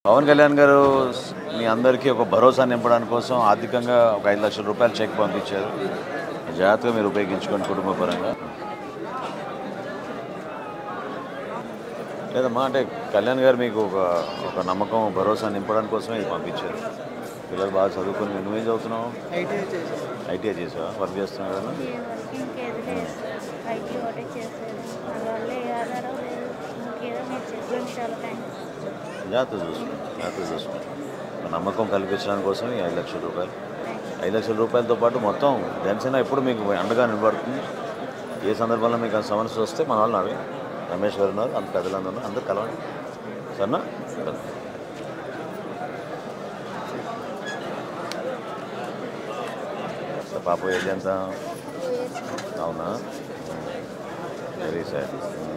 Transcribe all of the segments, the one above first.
పవన్ కళ్యాణ్ గారు మీ అందరికీ ఒక భరోసా నింపడానికి కోసం ఆర్థికంగా ఒక ఐదు లక్షల రూపాయలు చెక్ పంపించారు జాగ్రత్తగా మీరు ఉపయోగించుకోండి కుటుంబ పరంగా లేదమ్మా అంటే కళ్యాణ్ గారు మీకు ఒక ఒక నమ్మకం భరోసా నింపడానికి కోసమే ఇది పంపించారు పిల్లలు బాగా చదువుకొని నువ్వేం చదువుతున్నావు ఐటీఐ చేసేసి ఐటీఐ చేసావా వర్క్ చేస్తున్నావు కదా ఏ వర్క్ ఇంకేది లేదు ఐటీ ఒకటే చేసేది అందువల్ల ఏ ఆధారం లేదు ఇంకేదో మీరు చెప్పండి చాలా థ్యాంక్స్ జాగ్రత్త చూసుకో జాగ్రత్త చూసుకో ఒక నమ్మకం కల్పించడానికి కోసం ఈ ఐదు లక్షల రూపాయలు ఐదు లక్షల రూపాయలతో పాటు మొత్తం జనసేన ఎప్పుడు మీకు అండగా నిలబడుతుంది ఏ సందర్భంలో మీకు ఆ సమస్య వస్తే మన వాళ్ళని అడగ రమేష్ గారు ఉన్నారు అంత పెద్దలందరూ ఉన్నారు అందరు కలవండి సరేనా సో పాప ఏజ్ ఎంత అవునా వెరీ సార్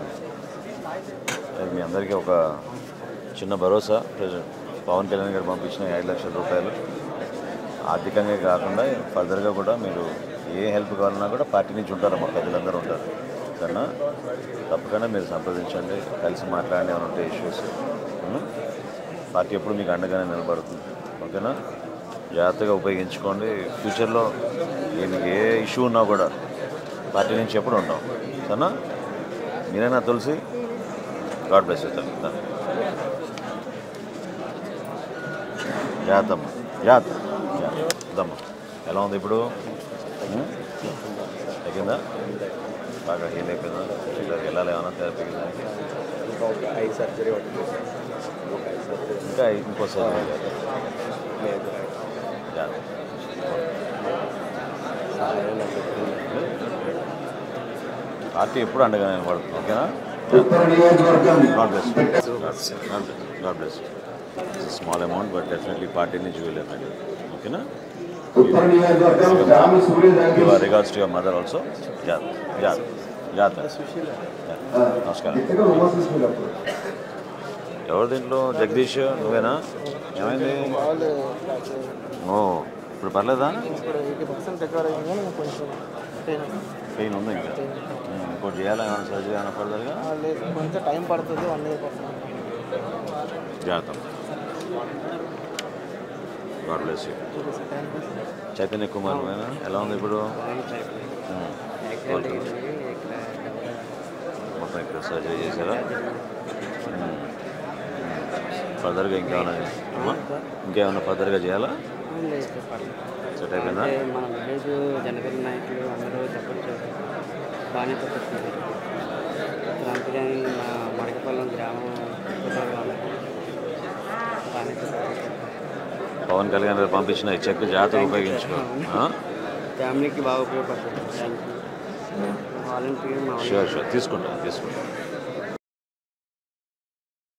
మీ అందరికీ ఒక చిన్న భరోసా ప్రెసిడెంట్ పవన్ కళ్యాణ్ గారు పంపించిన ఐదు లక్షల రూపాయలు ఆర్థికంగా కాకుండా ఫర్దర్గా కూడా మీరు ఏ హెల్ప్ కావాలన్నా కూడా పార్టీ నుంచి ఉంటారు మా పెద్దలందరూ ఉంటారు సరేనా తప్పకుండా మీరు సంప్రదించండి కలిసి మాట్లాడండి ఏమైనా ఉంటే ఇష్యూస్ పార్టీ ఎప్పుడు మీకు అండగానే నిలబడుతుంది ఓకేనా జాగ్రత్తగా ఉపయోగించుకోండి ఫ్యూచర్లో ఏ- మీకు ఏ ఇష్యూ ఉన్నా కూడా పార్టీ నుంచి ఎప్పుడు ఉంటాం సరేనా మీరేనా తులసి గాడ్ బ్లెస్ యూ జాతమ్మ జాత్ జాతమ్మ ఎలా ఉంది ఇప్పుడు ఉం? తగ్గిందా బాగా హీల్ అయిపోయిందా ఇలా వెళ్ళాలి ఏమన్నా థెరపీకి దానికి ఇంకా ఒక ఐ సర్జరీ ఒకటి ఒక ఐ సర్జరీ ఇంకా ఇంకో సర్జరీ లేదు జాత్ సహాయం నాకు చెప్తుంది. పార్టీ ఎప్పుడు అండగా నిలబడుతుంది ఓకేనా God bless God bless small amount but definitely party నుంచి వెళ్ళాను ఓకేనా ఉత్తర నియోజకవర్గం Shyama Surya your regards to your mother also జాత్ జాత్ జాత్ నమస్కారం ఎక్కడ ఉమా చూసుకున్నప్పుడు ఎవరు దీంట్లో జగదీష్ నువ్వేనా ఏమైంది వాళ్ళు ఓ ఇప్పుడు పర్లేదా ఇప్పుడు ఎయిటీ పర్సెంట్ రికవర్ అయింది కానీ కొంచెం పెయిన్ పెయిన్ ఉంది ఇంకా ఉమ్, ఇంకోటి చేయాలా ఏమైనా సర్జరీ ఏమైనా ఫర్దర్గా లేదు కొంచెం టైం పడుతుంది వన్ ఇయర్ పడుతుంది జాగ్రత్త God bless you thank you Chaitanya Kumar నువ్వేనా ఎలా ఉంది ఇప్పుడు ఉమ్, ఓకే. మొత్తం ఇక్కడ సర్జరీ చేశారా ఉమ్, ఉమ్. ఫర్దర్గా ఇంకేమైనా అమ్మా? ఇంకేమైనా ఫర్దర్గా చేయాలా లేదు పర్లేదు సెట్ అయిపోయిందా అంటే మన విలేజ్ జనగణ నాయకులు అందరూ సపోర్ట్ చేశారు బాగానే సపోర్ట్ చేశారు రామపిరాని మా మడకపల్లం గ్రామం కుటుంబాలు వాళ్ళు బాగానే సపోర్ట్ చేశారు పవన్ కళ్యాణ్ గారు పంపించిన ఈ చెక్ జాగ్రత్తగా ఉపయోగించుకో ఆ? ఫ్యామిలీకి బాగా ఉపయోగపడుతుంది థ్యాంక్ యూ వాలంటీర్ మా షూర్ షూర్ తీసుకుంటాను తీసుకుంటాను